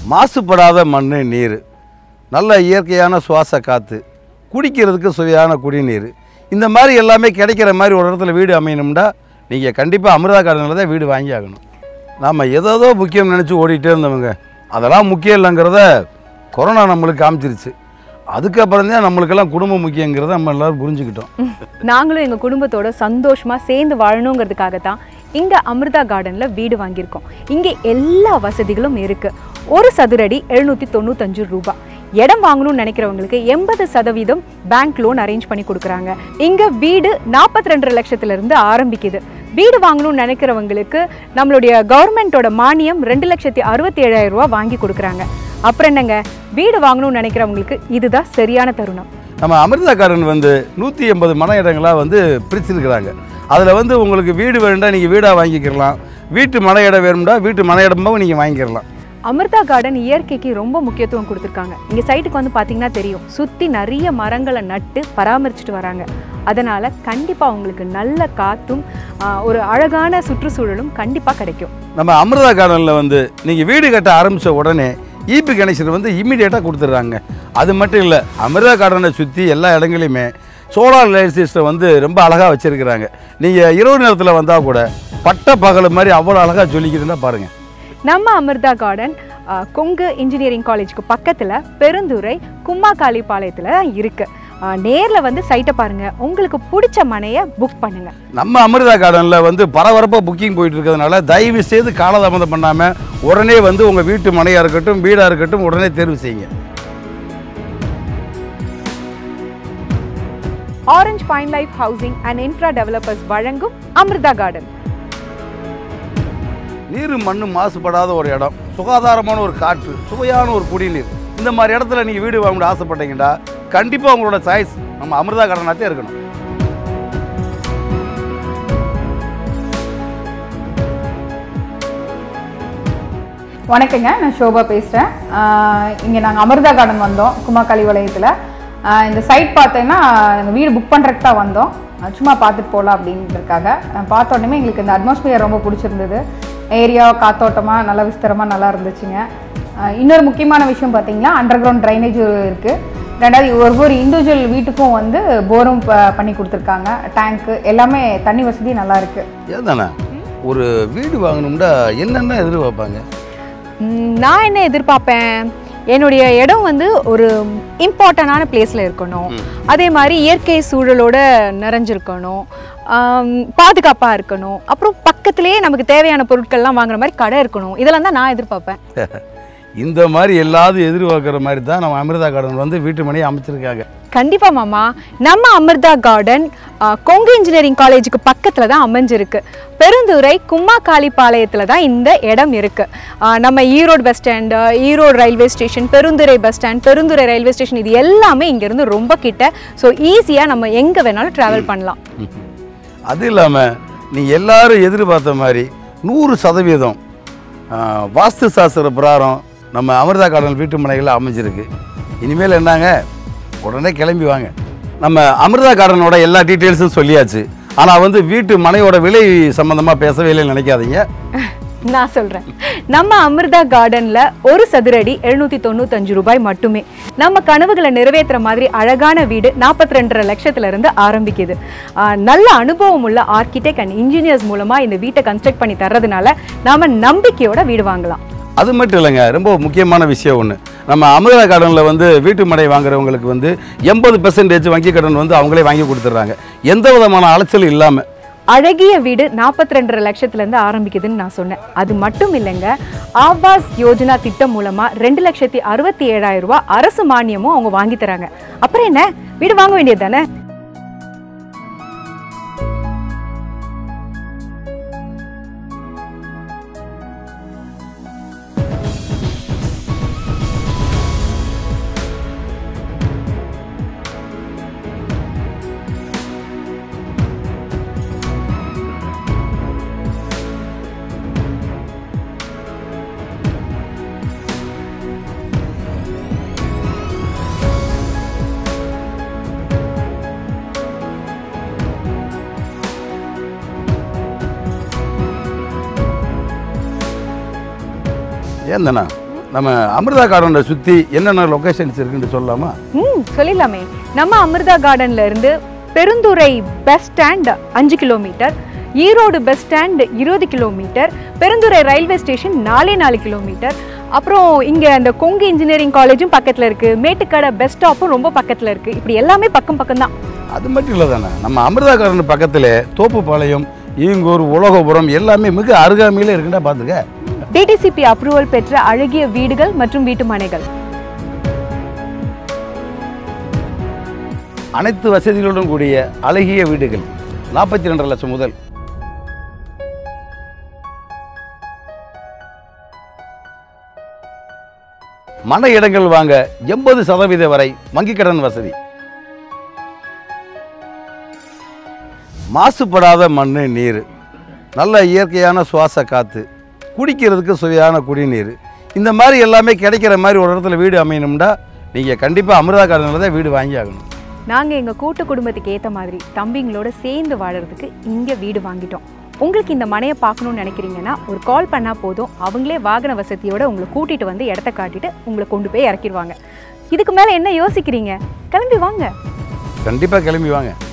மாசுபடாத மண் நீர் நல்ல இயற்கையான சுவாச காற்று குடிக்கிறதுக்கு சுவையான குடிநீர் இந்த மாதிரி எல்லாமே கிடைக்கிற மாதிரி ஒரு இடத்துல வீடு அமையணும்னா நீங்கள் கண்டிப்பாக அமிர்தா கார்டனில் தான் வீடு வாங்கி ஆகணும் நாம் ஏதோ முக்கியம் நினச்சி ஓடிட்டே இருந்தவங்க அதெல்லாம் முக்கியம் இல்லைங்கிறத கொரோனா நம்மளுக்கு காமிச்சிருச்சு அதுக்கப்புறம் தான் நம்மளுக்கெல்லாம் குடும்பம் முக்கியங்கிறத நம்ம எல்லோரும் புரிஞ்சுக்கிட்டோம் நாங்களும் எங்கள் குடும்பத்தோட சந்தோஷமாக சேர்ந்து வாழணுங்கிறதுக்காக தான் இங்கே அமிர்தா கார்டனில் வீடு வாங்கியிருக்கோம் இங்கே எல்லா வசதிகளும் இருக்குது ஒரு சதுரடி எழுநூற்றி தொண்ணூத்தஞ்சு ரூபாய் இடம் வாங்கணும்னு நினைக்கிறவங்களுக்கு எண்பது சதவீதம் பேங்க் லோன் அரேஞ்ச் பண்ணி கொடுக்குறாங்க இங்கே வீடு நாற்பத்தி ரெண்டு லட்சத்துலேருந்து ஆரம்பிக்குது வீடு வாங்கணும்னு நினைக்கிறவங்களுக்கு நம்மளுடைய கவர்மெண்ட்டோட மானியம் ரெண்டு லட்சத்தி அறுபத்தி ஏழாயிரம் ரூபா வாங்கி கொடுக்குறாங்க அப்புறம் என்னங்க வீடு வாங்கணும்னு நினைக்கிறவங்களுக்கு இதுதான் சரியான தருணம் நம்ம அமிர்தா கார்டன் வந்து நூற்றி எண்பது மன இடங்களாக வந்து பிரிச்சிருக்கிறாங்க அதில் வந்து உங்களுக்கு வீடு வேணும்னா நீங்கள் வீடாக வாங்கிக்கிறலாம் வீட்டு மன இடம் வேணும்னா வீட்டு மன இடமாவும் நீங்கள் வாங்கிக்கிறலாம் அமிர்தா கார்டன் இயற்கைக்கு ரொம்ப முக்கியத்துவம் கொடுத்துருக்காங்க இங்கே சைட்டுக்கு வந்து பார்த்தீங்கன்னா தெரியும் சுற்றி நிறைய மரங்களை நட்டு பராமரிச்சுட்டு வராங்க அதனால் கண்டிப்பாக உங்களுக்கு நல்ல காற்றும் ஆ, ஒரு அழகான சுற்றுச்சூழலும் கண்டிப்பாக கிடைக்கும் நம்ம அமிர்தா கார்டனில் வந்து நீங்கள் வீடு கட்ட ஆரம்பித்த உடனே ஈபி கனெக்ஷன் வந்து இம்மிடியேட்டாக கொடுத்துட்றாங்க அது மட்டும் இல்லை அமிர்தா கார்டனை சுற்றி எல்லா இடங்களையுமே சோலார் லைட் சிஸ்டம் வந்து ரொம்ப அழகாக வச்சுருக்கிறாங்க நீங்கள் இரவு நேரத்தில் வந்தால் கூட பட்ட பகல் மாதிரி அவ்வளோ அழகாக சொல்லிக்கிறதுனா பாருங்கள் நம்ம அமிர்தா கார்டன் ஆ, கொங்கு இன்ஜினியரிங் காலேஜுக்கு பக்கத்தில் பெருந்துறை கும்மாக்காளிப்பாளையத்தில் தான் இருக்குது நேரில் வந்து சைட்டை பாருங்கள் உங்களுக்கு பிடிச்ச மனையை புக் பண்ணுங்கள் நம்ம அமிர்தா கார்டனில் வந்து பரபரப்பாக புக்கிங் போயிட்டு இருக்கிறதுனால தயவு செய்து காலதாமதம் பண்ணாமல் உடனே வந்து உங்கள் வீட்டு மனையாக இருக்கட்டும் வீடாக இருக்கட்டும் உடனே தேர்வு செய்யுங்க orange pine life housing and infra developers வழங்கும் அமிர்தா கார்டன் நீர் மண்ணு மாசுபடாத ஒரு இடம் சுகாதாரமான ஒரு காற்று சுவையான ஒரு குடிநீர் இந்த மாதிரி இடத்துல நீங்கள் வீடு வாங்க ஆசைப்பட்டீங்கன்னா கண்டிப்பாக உங்களோட சாய்ஸ் நம்ம அமிர்தா கார்டனாகத்தே இருக்கணும் வணக்கங்க நான் சோபா பேசுகிறேன் இங்கே நாங்கள் அமிர்தா கார்டன் வந்தோம் குமாக்காளி வளையத்தில் இந்த சைட் பார்த்தீங்கன்னா எங்கள் வீடு புக் பண்ணுறதுக்கு தான் வந்தோம் ஆஹ் சும்மா பார்த்துட்டு போகலாம் அப்படின்றதுக்காக ஆஹ் பார்த்த உடனே எங்களுக்கு இந்த அட்மாஸ்பியர் ரொம்ப பிடிச்சிருந்தது ஏரியா காத்தோட்டமாக நல்லா விஸ்தரமாக நல்லா இருந்துச்சுங்க ஆஹ் இன்னொரு முக்கியமான விஷயம் பார்த்தீங்கன்னா அண்டர் கிரவுண்ட் ட்ரைனேஜ் இருக்குது ரெண்டாவது ஒவ்வொரு இண்டிவிஜுவல் வீட்டுக்கும் வந்து போரும் ப- பண்ணி கொடுத்துருக்காங்க டேங்க்கு எல்லாமே தண்ணி வசதி நல்லா இருக்குது ஏதானே ஒரு வீடு வாங்கணும்னா என்னென்ன எதிர்பார்ப்பாங்க ம், நான் என்ன எதிர்பார்ப்பேன் என்னுடைய இடம் வந்து ஒரு இம்பார்ட்டண்டான பிளேஸில் இருக்கணும் அதே மாதிரி இயற்கை சூழலோட நிறைஞ்சிருக்கணும் பாதுகாப்பாக இருக்கணும் அப்புறம் பக்கத்துலேயே நமக்கு தேவையான பொருட்கள்லாம் வாங்குற மாதிரி கடை இருக்கணும் இதெல்லாம் தான் நான் எதிர்பார்ப்பேன் இந்த மாதிரி எல்லாரும் எதிர்பார்க்குற மாதிரி தான் நம்ம அமிர்தா கார்டன் வந்து வீட்டு மனையை அமைச்சிருக்காங்க கண்டிப்பா மாமா நம்ம அமிர்தா கார்டன் ஆ, கொங்கு இன்ஜினியரிங் காலேஜுக்கு பக்கத்துல தான் அமைஞ்சிருக்கு பெருந்துறை கும்மாக்காளிப்பாளையத்துல தான் இந்த இடம் இருக்கு ஆ, நம்ம Erode bus stand Erode railway station Perundurai bus stand Perundurai railway station இது எல்லாமே இங்கேருந்து ரொம்ப கிட்ட ஸோ ஈஸியாக நம்ம எங்கே வேணாலும் ட்ராவல் பண்ணலாம் அது இல்லாமல் நீ எல்லாரும் எதிர்பார்த்த மாதிரி நூறு சதவீதம் ஆ, வாஸ்து சாஸ்திர பிரகாரம் நம்ம அமிர்தா கார்டன் வீட்டு மனைகளில் அமைஞ்சிருக்கு இனிமேல் என்னங்க உடனே கிளம்பி வாங்க நம்ம அமிர்தா கார்டனோட எல்லா டீட்டெயில்ஸும் சொல்லியாச்சு ஆனால் வந்து வீட்டு மனையோட விலை சம்மந்தமாக பேசவே இல்லைன்னு நினைக்காதீங்க நான் சொல்கிறேன் நம்ம அமிர்தா கார்டனில் ஒரு சதுரடி எழுநூற்றி தொண்ணூத்தஞ்சு ரூபாய் மட்டுமே நம்ம கனவுகளை நிறைவேற்றுற மாதிரி அழகான வீடு நாற்பத்தி ரெண்டரை லட்சத்துலேருந்து ஆரம்பிக்குது ஆஹ் நல்ல அனுபவம் உள்ள ஆர்கிடெக்ட் அண்ட் இன்ஜினியர்ஸ் மூலமாக இந்த வீட்டை கன்ஸ்ட்ரக்ட் பண்ணி தர்றதுனால நாம நம்பிக்கையோட வீடு வாங்கலாம் அது மட்டும் இல்லைங்க ரொம்ப முக்கியமான விஷயம் ஒன்று நம்ம அமிர்தா கார்டனில் வந்து வீட்டு மனை வாங்குறவங்களுக்கு வந்து எண்பது பெர்சன்டேஜ் வங்கி கடன் வந்து அவங்களே வாங்கி கொடுத்துட்றாங்க எந்த விதமான அலைச்சலும் இல்லாமல் அழகிய வீடு நாற்பத்தி ரெண்டரை லட்சத்துலேருந்து ஆரம்பிக்குதுன்னு நான் சொன்னேன் அது மட்டும் இல்லைங்க ஆவாஸ் யோஜனா திட்டம் மூலமாக ரெண்டு லட்சத்தி அறுபத்தி ஏழாயிரம் ரூபாய் அரசு மானியமும் அவங்க வாங்கி தராங்க அப்புறம் என்ன வீடு வாங்க வேண்டியது தானே ஏன் தானே நம்ம அமிர்தா கார்டனை சுற்றி என்னென்ன லொக்கேஷன்ஸ் இருக்குன்னு சொல்லலாமா ம் சொல்லிடலாமே நம்ம அமிர்தா கார்டன்ல இருந்து பெருந்துறை பஸ் ஸ்டாண்ட் அஞ்சு கிலோமீட்டர் ஈரோடு பஸ் ஸ்டாண்ட் இருபது கிலோமீட்டர் பெருந்துறை ரயில்வே ஸ்டேஷன் நாலே நாலு கிலோமீட்டர் அப்புறம் இங்கே அந்த கொங்கு இன்ஜினியரிங் காலேஜும் பக்கத்தில் இருக்குது மேட்டுக்கடை பஸ் ஸ்டாப்பும் ரொம்ப பக்கத்தில் இருக்குது இப்படி எல்லாமே பக்கம் பக்கம் தான் அது மட்டும் இல்லை தானே நம்ம அமிர்தா கார்டன் பக்கத்தில் தோப்புப்பாளையம் ஈங்கூர் உலகபுரம் எல்லாமே மிக அருகாமையில் இருக்குன்னா பார்த்துக்க டிடிசிபி அப்ரூவல் பெற்ற அழகிய வீடுகள் மற்றும் வீட்டு மனைகள் அனைத்து வசதிகளுடன் கூடிய அழகிய வீடுகள் நாற்பத்தி ரெண்டரை லட்சம் முதல் மன இடங்கள் வாங்க எண்பது சதவீத வரை வங்கிக் கடன் வசதி மாசுபடாத மண் நீர் நல்ல இயற்கையான சுவாச காற்று குடிக்கிறதுக்கு சுவையான குடிநீர் இந்த மாதிரி எல்லாமே கிடைக்கிற மாதிரி ஒரு இடத்துல வீடு அமையணும்னா நீங்கள் கண்டிப்பாக அமிர்தா கார்டனில் தான் வீடு வாங்கி ஆகணும் நாங்கள் எங்கள் கூட்டு குடும்பத்துக்கு ஏற்ற மாதிரி தம்பிங்களோட சேர்ந்து வாழறதுக்கு இங்கே வீடு வாங்கிட்டோம் உங்களுக்கு இந்த மனையை பார்க்கணும்னு நினைக்கிறீங்கன்னா ஒரு கால் பண்ணால் போதும் அவங்களே வாகன வசதியோட உங்களை கூட்டிகிட்டு வந்து இடத்த காட்டிட்டு உங்களை கொண்டு போய் இறக்கிடுவாங்க இதுக்கு மேலே என்ன யோசிக்கிறீங்க கிளம்பி வாங்க கண்டிப்பாக கிளம்பி வாங்க